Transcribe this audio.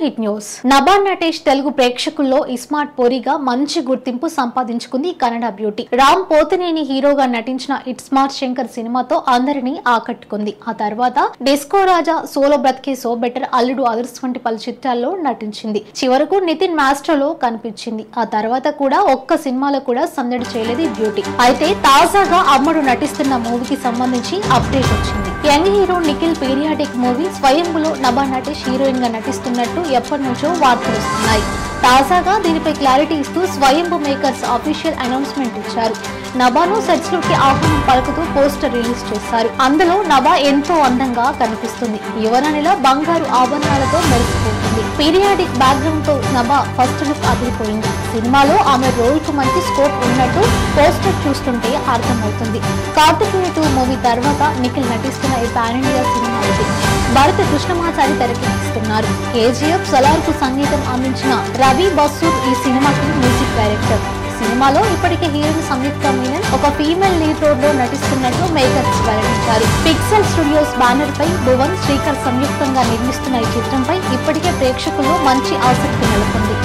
hit news Nabha Natesh Telugu ప్రేక్షకుల్లో iSmart పోరిగా మంచి గుర్తింపు సంపాదించుకుంది కన్నడ బ్యూటీ రామ్ పోతినేని హీరోగా నటించిన ఇట్ స్మార్ట్ శంకర్ సినిమాతో అందరినీ ఆకట్టుకుంది ఆ తర్వాత Disco Raja Solo Brathuke So Better Alludu Adhurs వంటి పలు చిత్రాల్లో నటించింది చివరకు నితిన్ మాస్టర్లో కనిపించింది ఆ తర్వాత కూడా ఒక్క సినిమాలో కూడా సందడి చేయలేదు ఈ బ్యూటీ అయితే తాజాగా అమ్మడు నటిస్తున్న మూవీకి సంబంధించి అప్డేట్ వచ్చింది young hero Nikhil periodic movie స్వయంభులో నభా నటేష్ హీరోయిన్ గా నటిస్తున్నట్టు ఎప్పటి నుంచో వార్తలు వస్తున్నాయి తాజాగా దీనిపై క్లారిటీ ఇస్తూ స్వయంభు మేకర్స్ అఫీషియల్ అనౌన్స్మెంట్ ఇచ్చారు నభాను సెట్స్ లోకి ఆహ్వానం పలుకుతూ పోస్టర్ రిలీజ్ చేశారు అందులో నభా ఎంతో అందంగా కనిపిస్తుంది యువరాణిలా బంగారు ఆభరణాలతో మెరిసిపోతుంది పీరియాడిక్ బ్యాక్గ్రౌండ్ తో నభా ఫస్ట్ లుక్ అదిరిపోయింది సినిమాలో ఆమె రోల్ కు మంచి స్కోప్ ఉన్నట్టు పోస్టర్ చూస్తుంటే అర్థమవుతుంది కార్తికేయ టూ మూవీ తర్వాత నిఖిల్ నటిస్తున్న ఈ పాన్ ఇండియా సినిమా ఇది భారత కృష్ణమాచారి తెరకెక్కిస్తున్నారు కేజీఎఫ్ సలార్ కు సంగీతం అందించిన రవి బస్సూర్ ఈ సినిమాకి మ్యూజిక్ డైరెక్టర్ సినిమాలో ఇప్పటికే హీరోయిన్ సంయుక్త మీనన్ ఒక ఫీమేల్ లీడ్ రోల్ లో నటిస్తున్నట్లు మేకర్స్ వెల్లడించారు పిక్సెల్ స్టూడియోస్ బ్యానర్ పై భువన్ శ్రీకర్ సంయుక్తంగా నిర్మిస్తున్న ఈ చిత్రంపై ఇప్పటికే ప్రేక్షకుల్లో మంచి ఆసక్తి నెలకొంది